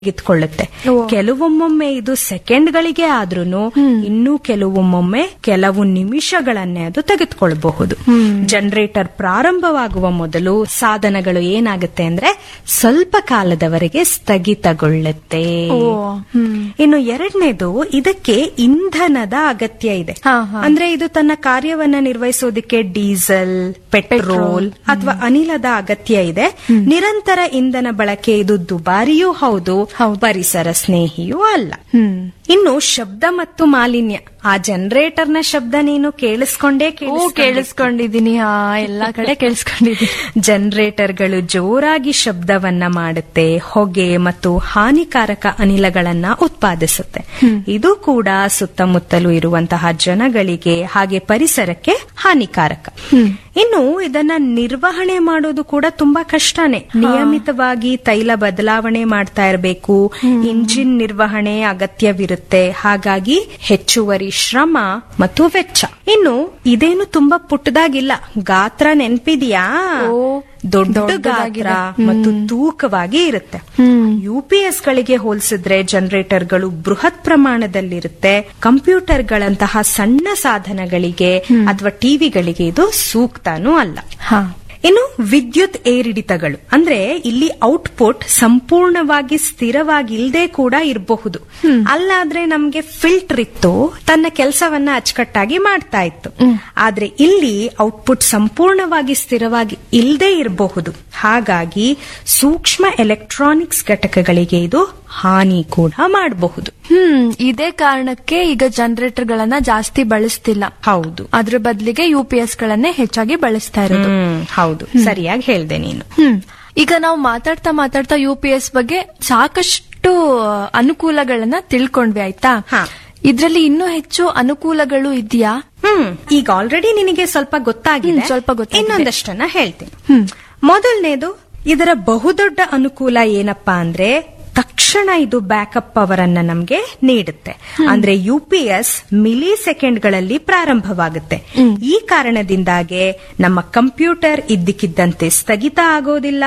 ಇತ್ಕೊಳ್ಳುತ್ತೆ ಓ. ಕೆಲವೊಮ್ಮೊಮ್ಮೆ ಇದು ಸೆಕೆಂಡ್ಗಳಿಗೆ ಆದ್ರೂನು ಇನ್ನು ಕೆಲವೊಮ್ಮೊಮ್ಮೆ ಕೆಲವು ನಿಮಿಷಗಳನ್ನೇ ಅದು ತೆಗೆದುಕೊಳ್ಬಹುದು ಜನರೇಟರ್ ಪ್ರಾರಂಭವಾಗುವ ಮೊದಲು ಸಾಧನಗಳು ಏನಾಗುತ್ತೆ ಅಂದ್ರೆ ಸ್ವಲ್ಪ ಕಾಲದವರೆಗೆ ಸ್ಥಗಿತಗೊಳ್ಳುತ್ತೆ ಓ, ಹ್ಮ್. ಇನ್ನು ಎರಡನೇದು ಇದಕ್ಕೆ ಇಂಧನದ ಅಗತ್ಯ ಇದೆ ಹಾ, ಹಾ. ಅಂದ್ರೆ ಇದು ತನ್ನ ಕಾರ್ಯವನ್ನ ನಿರ್ವಹಿಸೋದಕ್ಕೆ ಡೀಸೆಲ್ ಪೆಟ್ರೋಲ್ ಅಥವಾ ಅನಿಲದ ಅಗತ್ಯ ಇದೆ ನಿರಂತರ ಇಂಧನ ಬಳಕೆ ಇದು ದುಬಾರಿಯೂ ಹೌದು ಹೌದು. ಪರಿಸರ ಸ್ನೇಹಿಯೂ ಅಲ್ಲ ಹ್ಮ್ ಇನ್ನು ಶಬ್ದ ಮತ್ತು ಮಾಲಿನ್ಯ ಆ ಜನರೇಟರ್ನ ಶಬ್ದ ನೀನು ಕೇಳಿಸ್ಕೊಂಡೇ ಓ ಕೇಳಿಸ್ಕೊಂಡೆ. ಕೇಳಿಸ್ಕೊಂಡಿದೀನಿ ಹಾ ಎಲ್ಲಾ ಕಡೆ ಕೇಳಿಸ್ಕೊಂಡಿದೀನಿ ಜನರೇಟರ್ಗಳು ಜೋರಾಗಿ ಶಬ್ದವನ್ನ ಮಾಡುತ್ತೆ ಹೊಗೆ ಮತ್ತು ಹಾನಿಕಾರಕ ಅನಿಲಗಳನ್ನ ಉತ್ಪಾದಿಸುತ್ತೆ ಇದು ಕೂಡ ಸುತ್ತಮುತ್ತಲೂ ಇರುವಂತಹ ಜನಗಳಿಗೆ ಹಾಗೆ ಪರಿಸರಕ್ಕೆ ಹಾನಿಕಾರಕ ಇನ್ನು ಇದನ್ನ ನಿರ್ವಹಣೆ ಮಾಡೋದು ಕೂಡ ತುಂಬಾ ಕಷ್ಟನೇ ನಿಯಮಿತವಾಗಿ ತೈಲ ಬದಲಾವಣೆ ಮಾಡ್ತಾ ಇರಬೇಕು ಇಂಜಿನ್ ನಿರ್ವಹಣೆ ಅಗತ್ಯವಿರುತ್ತೆ ಹಾಗಾಗಿ ಹೆಚ್ಚುವರಿ ಶ್ರಮ ಮತ್ತು ವೆಚ್ಚ ಇನ್ನು ಇದೇನು ತುಂಬಾ ಪುಟ್ಟದಾಗಿಲ್ಲ ಗಾತ್ರ ನೆನ್ಪಿದ್ಯಾ ಓ, ದೊಡ್ಡ ದೊಡ್ಡದಾಗಿದೆ. ಗಾತ್ರ ಮತ್ತು ತೂಕವಾಗಿ ಇರುತ್ತೆ ಯುಪಿಎಸ್ ಗಳಿಗೆ ಹೋಲಿಸಿದ್ರೆ ಜನರೇಟರ್ಗಳು ಬೃಹತ್ ಪ್ರಮಾಣದಲ್ಲಿರುತ್ತೆ ಕಂಪ್ಯೂಟರ್ಗಳಂತಹ ಸಣ್ಣ ಸಾಧನಗಳಿಗೆ ಅಥವಾ ಟಿವಿಗಳಿಗೆ ಇದು ಸೂಕ್ತನೂ ಅಲ್ಲ ಹಾ ಇನ್ನು ವಿದ್ಯುತ್ ಏರಿಳಿತಗಳು ಅಂದ್ರೆ ಇಲ್ಲಿ ಔಟ್ಪುಟ್ ಸಂಪೂರ್ಣವಾಗಿ ಸ್ಥಿರವಾಗಿಲ್ದೇ ಕೂಡ ಇರಬಹುದು ಅಲ್ಲಾದ್ರೆ ನಮ್ಗೆ ಫಿಲ್ಟರ್ ಇತ್ತು ತನ್ನ ಕೆಲಸವನ್ನ ಅಚ್ಚುಕಟ್ಟಾಗಿ ಮಾಡ್ತಾ ಇತ್ತು ಆದ್ರೆ ಇಲ್ಲಿ ಔಟ್ಪುಟ್ ಸಂಪೂರ್ಣವಾಗಿ ಸ್ಥಿರವಾಗಿ ಇಲ್ಲದೆ ಇರಬಹುದು ಹಾಗಾಗಿ ಸೂಕ್ಷ್ಮ ಎಲೆಕ್ಟ್ರಾನಿಕ್ಸ್ ಘಟಕಗಳಿಗೆ ಇದು ಹಾನಿ ಕೂಡ ಮಾಡಬಹುದು ಹ್ಮ್ ಇದೇ ಕಾರಣಕ್ಕೆ ಈಗ ಜನರೇಟರ್ ಗಳನ್ನ ಜಾಸ್ತಿ ಬಳಸ್ತಿಲ್ಲ ಹೌದು ಅದ್ರ ಬದಲಿಗೆ ಯು ಪಿ ಎಸ್ ಗಳನ್ನೇ ಹೆಚ್ಚಾಗಿ ಬಳಸ್ತಾ ಇರೋದು ಹ್ಮ್ ಹೌದು ಸರಿಯಾಗಿ ಹೇಳ್ದೆ ನೀನು ಹ್ಮ್ ಈಗ ನಾವು ಮಾತಾಡ್ತಾ ಮಾತಾಡ್ತಾ ಯು ಪಿ ಎಸ್ ಬಗ್ಗೆ ಸಾಕಷ್ಟು ಅನುಕೂಲಗಳನ್ನ ತಿಳ್ಕೊಂಡ್ವಿ ಆಯ್ತಾ ಹಾ. ಇದ್ರಲ್ಲಿ ಇನ್ನೂ ಹೆಚ್ಚು ಅನುಕೂಲಗಳು ಇದೆಯಾ ಹ್ಮ್ ಈಗ ಆಲ್ರೆಡಿ ನಿನಗೆ ಸ್ವಲ್ಪ ಗೊತ್ತಾಗಿದೆ ಹ್ಮ್, ಸ್ವಲ್ಪ ಗೊತ್ತಾಗಿದೆ. ಇನ್ನೊಂದಷ್ಟನ್ನ ಹೇಳ್ತೀನಿ ಹ್ಮ್ ಮೊದಲನೇದು ಇದರ ಬಹುದೊಡ್ಡ ಅನುಕೂಲ ಏನಪ್ಪಾ ಅಂದ್ರೆ ತಕ್ಷಣ ಇದು ಬ್ಯಾಕಪ್ ಪವರ್ ಅನ್ನ ನಮ್ಗೆ ನೀಡುತ್ತೆ ಅಂದ್ರೆ ಯು ಪಿ ಎಸ್ ಮಿಲಿ ಸೆಕೆಂಡ್ಗಳಲ್ಲಿ ಪ್ರಾರಂಭವಾಗುತ್ತೆ ಈ ಕಾರಣದಿಂದಾಗೆ ನಮ್ಮ ಕಂಪ್ಯೂಟರ್ ಇದ್ದಕ್ಕಿದ್ದಂತೆ ಸ್ಥಗಿತ ಆಗೋದಿಲ್ಲ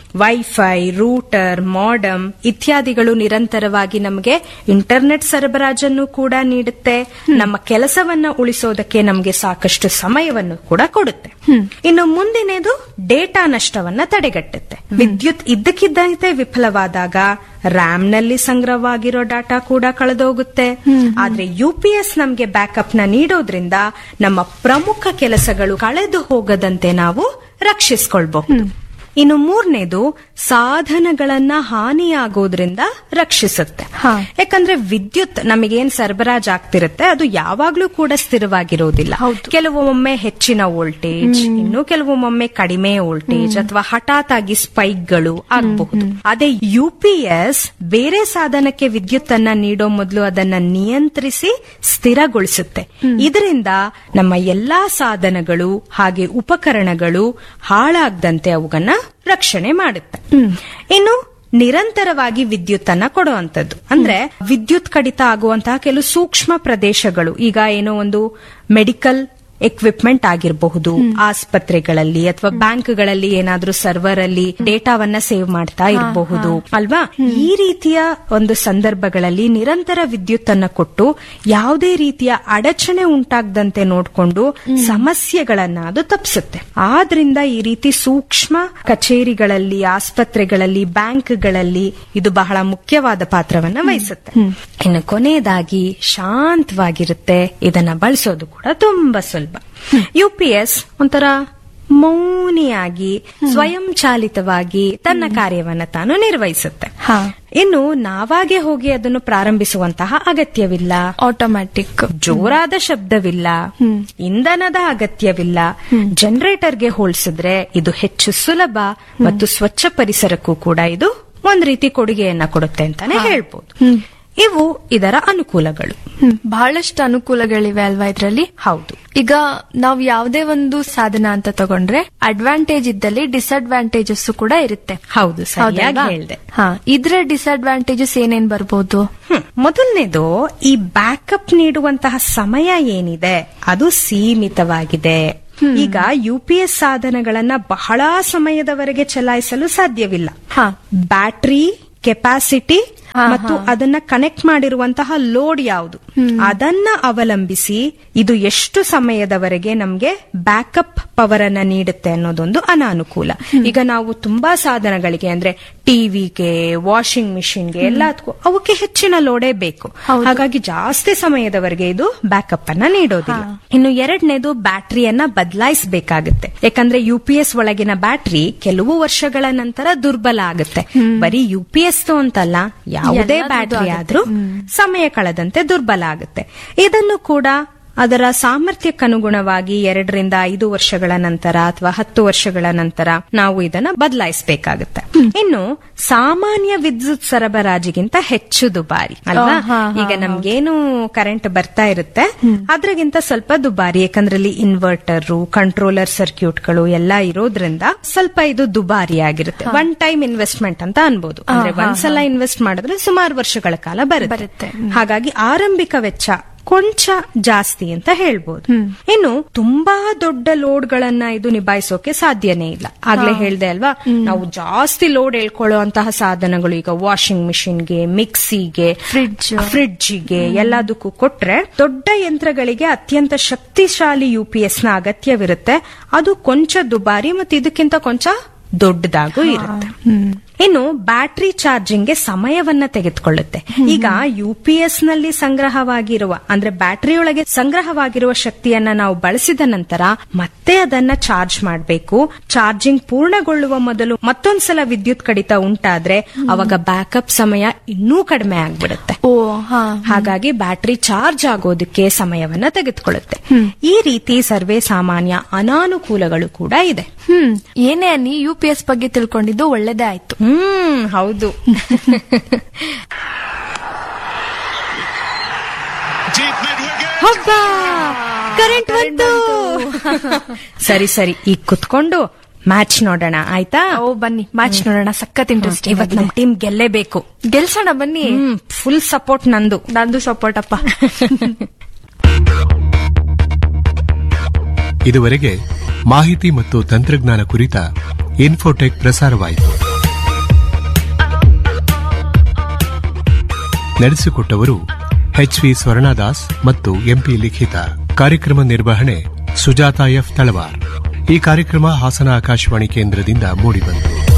ವೈಫೈ ರೂಟರ್ ಮಾಡಮ್ ಇತ್ಯಾದಿಗಳು ನಿರಂತರವಾಗಿ ನಮಗೆ ಇಂಟರ್ನೆಟ್ ಸರಬರಾಜನ್ನು ಕೂಡ ನೀಡುತ್ತೆ ನಮ್ಮ ಕೆಲಸವನ್ನ ಉಳಿಸೋದಕ್ಕೆ ನಮಗೆ ಸಾಕಷ್ಟು ಸಮಯವನ್ನು ಕೂಡ ಕೊಡುತ್ತೆ ಇನ್ನು ಮುಂದಿನದು ಡೇಟಾ ನಷ್ಟವನ್ನ ತಡೆಗಟ್ಟುತ್ತೆ ವಿದ್ಯುತ್ ಇದ್ದಕ್ಕಿದ್ದಂತೆ ವಿಫಲವಾದಾಗ ರ್ಯಾಮ್ ನಲ್ಲಿ ಸಂಗ್ರಹವಾಗಿರೋ ಡಾಟಾ ಕೂಡ ಕಳೆದೋಗುತ್ತೆ ಆದ್ರೆ ಯುಪಿಎಸ್ ನಮ್ಗೆ ಬ್ಯಾಕಪ್ ನ ನೀಡೋದ್ರಿಂದ ನಮ್ಮ ಪ್ರಮುಖ ಕೆಲಸಗಳು ಕಳೆದು ಹೋಗದಂತೆ ನಾವು ರಕ್ಷಿಸ್ಕೊಳ್ಬಹುದು ಇನ್ನು ಮೂರನೇದು ಸಾಧನಗಳನ್ನ ಹಾನಿಯಾಗೋದ್ರಿಂದ ರಕ್ಷಿಸುತ್ತೆ ಹಾ. ಯಾಕಂದ್ರೆ ವಿದ್ಯುತ್ ನಮಗೇನ್ ಸರಬರಾಜ್ ಆಗ್ತಿರುತ್ತೆ ಅದು ಯಾವಾಗ್ಲೂ ಕೂಡ ಸ್ಥಿರವಾಗಿರೋದಿಲ್ಲ ಹೌದು. ಕೆಲವೊಮ್ಮೆ ಹೆಚ್ಚಿನ ವೋಲ್ಟೇಜ್ ಇನ್ನು ಕೆಲವೊಮ್ಮೆ ಕಡಿಮೆ ವೋಲ್ಟೇಜ್ ಅಥವಾ ಹಠಾತ್ ಆಗಿ ಸ್ಪೈಕ್ಗಳು ಆಗಬಹುದು ಅದೇ ಯುಪಿಎಸ್ ಬೇರೆ ಸಾಧನಕ್ಕೆ ವಿದ್ಯುತ್ ಅನ್ನ ನೀಡೋ ಮೊದಲು ಅದನ್ನ ನಿಯಂತ್ರಿಸಿ ಸ್ಥಿರಗೊಳಿಸುತ್ತೆ ಇದರಿಂದ ನಮ್ಮ ಎಲ್ಲಾ ಸಾಧನಗಳು ಹಾಗೆ ಉಪಕರಣಗಳು ಹಾಳಾಗದಂತೆ ಅವುಗಳನ್ನ ರಕ್ಷಣೆ ಮಾಡುತ್ತೆ ಇನ್ನು ನಿರಂತರವಾಗಿ ವಿದ್ಯುತ್ ಅನ್ನ ಕೊಡುವಂತದ್ದು ಅಂದ್ರೆ ವಿದ್ಯುತ್ ಕಡಿತ ಆಗುವಂತಹ ಕೆಲವು ಸೂಕ್ಷ್ಮ ಪ್ರದೇಶಗಳು ಈಗ ಏನೋ ಒಂದು ಮೆಡಿಕಲ್ ಎಕ್ವಿಪ್ಮೆಂಟ್ ಆಗಿರಬಹುದು ಆಸ್ಪತ್ರೆಗಳಲ್ಲಿ ಅಥವಾ ಬ್ಯಾಂಕ್ಗಳಲ್ಲಿ ಏನಾದ್ರೂ ಸರ್ವರ್ ಅಲ್ಲಿ ಡೇಟಾವನ್ನ ಸೇವ್ ಮಾಡ್ತಾ ಇರಬಹುದು ಅಲ್ವಾ ಈ ರೀತಿಯ ಒಂದು ಸಂದರ್ಭಗಳಲ್ಲಿ ನಿರಂತರ ವಿದ್ಯುತ್ ಅನ್ನ ಕೊಟ್ಟು ಯಾವುದೇ ರೀತಿಯ ಅಡಚಣೆ ಉಂಟಾಗದಂತೆ ನೋಡಿಕೊಂಡು ಸಮಸ್ಯೆಗಳನ್ನ ಅದು ತಪ್ಪಿಸುತ್ತೆ ಆದ್ರಿಂದ ಈ ರೀತಿ ಸೂಕ್ಷ್ಮ ಕಚೇರಿಗಳಲ್ಲಿ ಆಸ್ಪತ್ರೆಗಳಲ್ಲಿ ಬ್ಯಾಂಕ್ಗಳಲ್ಲಿ ಇದು ಬಹಳ ಮುಖ್ಯವಾದ ಪಾತ್ರವನ್ನ ವಹಿಸುತ್ತೆ ಇನ್ನು ಕೊನೆಯದಾಗಿ ಶಾಂತವಾಗಿರುತ್ತೆ ಇದನ್ನ ಬಳಸೋದು ಕೂಡ ತುಂಬಾ ಸುಲಭ ಯುಪಿಎಸ್ ಒಂಥರ ಮೌನಿಯಾಗಿ ಸ್ವಯಂ ಚಾಲಿತವಾಗಿ ತನ್ನ ಕಾರ್ಯವನ್ನ ತಾನು ನಿರ್ವಹಿಸುತ್ತೆ ಹಾ ಇನ್ನು ನಾವಾಗೆ ಹೋಗಿ ಅದನ್ನು ಪ್ರಾರಂಭಿಸುವಂತಹ ಅಗತ್ಯವಿಲ್ಲ ಆಟೋಮ್ಯಾಟಿಕ್ ಜೋರಾದ ಶಬ್ದವಿಲ್ಲ ಇಂಧನದ ಅಗತ್ಯವಿಲ್ಲ ಜನರೇಟರ್ಗೆ ಹೋಲಿಸಿದ್ರೆ ಇದು ಹೆಚ್ಚು ಸುಲಭ ಮತ್ತು ಸ್ವಚ್ಛ ಪರಿಸರಕ್ಕೂ ಕೂಡ ಇದು ಒಂದ್ ರೀತಿ ಕೊಡುಗೆಯನ್ನ ಕೊಡುತ್ತೆ ಅಂತಾನೆ ಹೇಳ್ಬೋದು ಇವು ಇದರ ಅನುಕೂಲಗಳು ಹ್ಮ್ ಬಹಳಷ್ಟು ಅನುಕೂಲಗಳಿವೆ ಅಲ್ವಾ ಇದ್ರಲ್ಲಿ ಹೌದು ಈಗ ನಾವು ಯಾವುದೇ ಒಂದು ಸಾಧನ ಅಂತ ತಗೊಂಡ್ರೆ ಅಡ್ವಾಂಟೇಜ್ ಇದ್ದಲ್ಲಿ ಡಿಸ್ಅಡ್ವಾಂಟೇಜಸ್ ಕೂಡ ಇರುತ್ತೆ ಹೌದು ಸರಿಯಾಗಿ ಹೌದಲ್ವಾ? ಹೇಳ್ದೆ ಹಾ ಇದ್ರ ಡಿಸ್ಅಡ್ವಾಂಟೇಜಸ್ ಏನೇನ್ ಬರ್ಬೋದು ಹ್ಮ್. ಮೊದಲನೇದು ಈ ಬ್ಯಾಕಪ್ ನೀಡುವಂತಹ ಸಮಯ ಏನಿದೆ ಅದು ಸೀಮಿತವಾಗಿದೆ ಈಗ ಯುಪಿಎಸ್ ಸಾಧನಗಳನ್ನ ಬಹಳ ಸಮಯದವರೆಗೆ ಚಲಾಯಿಸಲು ಸಾಧ್ಯವಿಲ್ಲ ಹಾ ಬ್ಯಾಟರಿ ಕೆಪಾಸಿಟಿ ಮತ್ತು ಅದನ್ನ ಕನೆಕ್ಟ್ ಮಾಡಿರುವಂತಹ ಲೋಡ್ ಯಾವುದು ಅದನ್ನ ಅವಲಂಬಿಸಿ ಇದು ಎಷ್ಟು ಸಮಯದವರೆಗೆ ನಮ್ಗೆ ಬ್ಯಾಕಪ್ ಪವರ್ ಅನ್ನ ನೀಡುತ್ತೆ ಅನ್ನೋದೊಂದು ಅನಾನುಕೂಲ ಈಗ ನಾವು ತುಂಬಾ ಸಾಧನಗಳಿಗೆ ಅಂದ್ರೆ ಟಿವಿಗೆ ವಾಷಿಂಗ್ ಮಿಷಿನ್ಗೆ ಎಲ್ಲದಕ್ಕೂ ಅವಕ್ಕೆ ಹೆಚ್ಚಿನ ಲೋಡೇ ಬೇಕು ಹಾಗಾಗಿ ಜಾಸ್ತಿ ಸಮಯದವರೆಗೆ ಇದು ಬ್ಯಾಕಪ್ ಅನ್ನ ನೀಡೋದಿಲ್ಲ ಇನ್ನು ಎರಡನೇದು ಬ್ಯಾಟರಿಯನ್ನ ಬದಲಾಯಿಸಬೇಕಾಗುತ್ತೆ ಯಾಕಂದ್ರೆ ಯು ಪಿ ಎಸ್ ಒಳಗಿನ ಬ್ಯಾಟರಿ ಕೆಲವು ವರ್ಷಗಳ ನಂತರ ದುರ್ಬಲ ಆಗುತ್ತೆ ಬರೀ ಯು ಪಿ ಎಸ್ ಅಂತಲ್ಲ ಯಾವುದೇ ಎಲ್ಲದೂ ಬ್ಯಾಟರಿ ಆಗುತ್ತೆ. ಆದ್ರೂ ಸಮಯ ಕಳೆದಂತೆ ದುರ್ಬಲ ಆಗುತ್ತೆ ಇದನ್ನು ಕೂಡ ಅದರ ಸಾಮರ್ಥ್ಯಕ್ಕನುಗುಣವಾಗಿ ಎರಡರಿಂದ ಐದು ವರ್ಷಗಳ ನಂತರ ಅಥವಾ ಹತ್ತು ವರ್ಷಗಳ ನಂತರ ನಾವು ಇದನ್ನ ಬದಲಾಯಿಸಬೇಕಾಗುತ್ತೆ ಇನ್ನು ಸಾಮಾನ್ಯ ವಿದ್ಯುತ್ ಸರಬರಾಜಿಗಿಂತ ಹೆಚ್ಚು ದುಬಾರಿ ಅಲ್ವಾ ಹಾ, ಹಾ, ಈಗ ನಮ್ಗೇನು ಕರೆಂಟ್ ಬರ್ತಾ ಇರುತ್ತೆ ಅದ್ರಗಿಂತ ಸ್ವಲ್ಪ ದುಬಾರಿ ಯಾಕಂದ್ರೆ ಇಲ್ಲಿ ಇನ್ವರ್ಟರ್ ಕಂಟ್ರೋಲರ್ ಸರ್ಕ್ಯೂಟ್ಗಳು ಎಲ್ಲ ಇರೋದ್ರಿಂದ ಸ್ವಲ್ಪ ಇದು ದುಬಾರಿ ಆಗಿರುತ್ತೆ ಒನ್ ಟೈಮ್ ಇನ್ವೆಸ್ಟ್ಮೆಂಟ್ ಅಂತ ಅನ್ಬೋದು ಅಂದ್ರೆ ಒಂದ್ಸಲ ಇನ್ವೆಸ್ಟ್ ಮಾಡಿದ್ರೆ ಸುಮಾರು ವರ್ಷಗಳ ಕಾಲ ಬರುತ್ತೆ ಬರುತ್ತೆ. ಹಾಗಾಗಿ ಆರಂಭಿಕ ವೆಚ್ಚ ಕೊಂಚ ಜಾಸ್ತಿ ಅಂತ ಹೇಳ್ಬೋದು ಇನ್ನು ತುಂಬಾ ದೊಡ್ಡ ಲೋಡ್ಗಳನ್ನ ಇದು ನಿಭಾಯಿಸೋಕೆ ಸಾಧ್ಯನೇ ಇಲ್ಲ ಆಗ್ಲೇ ಹೇಳ್ದೆ ಅಲ್ವಾ ನಾವು ಜಾಸ್ತಿ ಲೋಡ್ ಹೇಳ್ಕೊಳ್ಳೋ ಅಂತಹ ಸಾಧನಗಳು ಈಗ ವಾಷಿಂಗ್ ಮಿಷಿನ್ಗೆ ಮಿಕ್ಸಿಗೆ Fridge. ಫ್ರಿಡ್ಜಿಗೆ ಎಲ್ಲದಕ್ಕೂ ಕೊಟ್ರೆ ದೊಡ್ಡ ಯಂತ್ರಗಳಿಗೆ ಅತ್ಯಂತ ಶಕ್ತಿಶಾಲಿ ಯು ಪಿ ಎಸ್ ನ ಅಗತ್ಯವಿರುತ್ತೆ ಅದು ಕೊಂಚ ದುಬಾರಿ ಮತ್ತು ಇದಕ್ಕಿಂತ ಕೊಂಚ ದೊಡ್ಡದಾಗೂ ಇರುತ್ತೆ ಇನ್ನು ಬ್ಯಾಟರಿ ಚಾರ್ಜಿಂಗ್ಗೆ ಸಮಯವನ್ನ ತೆಗೆದುಕೊಳ್ಳುತ್ತೆ ಈಗ ಯು ಪಿ ಎಸ್ ನಲ್ಲಿ ಸಂಗ್ರಹವಾಗಿರುವ ಅಂದ್ರೆ ಬ್ಯಾಟರಿಯೊಳಗೆ ಸಂಗ್ರಹವಾಗಿರುವ ಶಕ್ತಿಯನ್ನ ನಾವು ಬಳಸಿದ ನಂತರ ಮತ್ತೆ ಅದನ್ನ ಚಾರ್ಜ್ ಮಾಡಬೇಕು ಚಾರ್ಜಿಂಗ್ ಪೂರ್ಣಗೊಳ್ಳುವ ಮೊದಲು ಮತ್ತೊಂದ್ಸಲ ವಿದ್ಯುತ್ ಕಡಿತ ಉಂಟಾದ್ರೆ ಅವಾಗ ಬ್ಯಾಕಪ್ ಸಮಯ ಇನ್ನೂ ಕಡಿಮೆ ಆಗ್ಬಿಡುತ್ತೆ ಓ ಹಾ ಹಾಗಾಗಿ ಬ್ಯಾಟರಿ ಚಾರ್ಜ್ ಆಗೋದಕ್ಕೆ ಸಮಯವನ್ನ ತೆಗೆದುಕೊಳ್ಳುತ್ತೆ ಈ ರೀತಿ ಸರ್ವೇ ಸಾಮಾನ್ಯ ಅನಾನುಕೂಲಗಳು ಕೂಡ ಇದೆ ಹ್ಮ್ ಏನೇ ಅನ್ನಿ ಯು ಪಿ ಎಸ್ ಬಗ್ಗೆ ತಿಳ್ಕೊಂಡಿದ್ದು ಒಳ್ಳೇದೇ ಆಯ್ತು ಹ್ಮ್ ಹೌದು Deep mid wicket. ಹಬ್ಬ ಕರೆಂಟ್ ಬಂತು ಸರಿ ಸರಿ ಈಗ ಕುತ್ಕೊಂಡು ಮ್ಯಾಚ್ ನೋಡೋಣ ಆಯ್ತಾ ಓ ಬನ್ನಿ ಮ್ಯಾಚ್ ನೋಡೋಣ ಸಖತ್ ಇಂಟ್ರೆಸ್ಟ್ ಇವತ್ ನಮ್ ಟೀಮ್ ಗೆಲ್ಲೇಬೇಕು ಗೆಲ್ಸೋಣ ಬನ್ನಿ ಹ್ಮ್ ಫುಲ್ ಸಪೋರ್ಟ್ ನಂದು ನಂದು ಸಪೋರ್ಟ್ ಅಪ್ಪ ಇದುವರೆಗೆ ಮಾಹಿತಿ ಮತ್ತು ತಂತ್ರಜ್ಞಾನ ಕುರಿತ ಇನ್ಫೋಟೆಕ್ ಪ್ರಸಾರವಾಯಿತು ನಡೆಸಿಕೊಟ್ಟವರು ಎಚ್ವಿ ಸ್ವರ್ಣದಾಸ್ ಮತ್ತು ಎಂಪಿ ಲಿಖಿತ ಕಾರ್ಯಕ್ರಮ ನಿರ್ವಹಣೆ ಸುಜಾತ ಎಫ್ ತಳವಾರ್ ಈ ಕಾರ್ಯಕ್ರಮ ಹಾಸನ ಆಕಾಶವಾಣಿ ಕೇಂದ್ರದಿಂದ ಮೂಡಿಬಂತು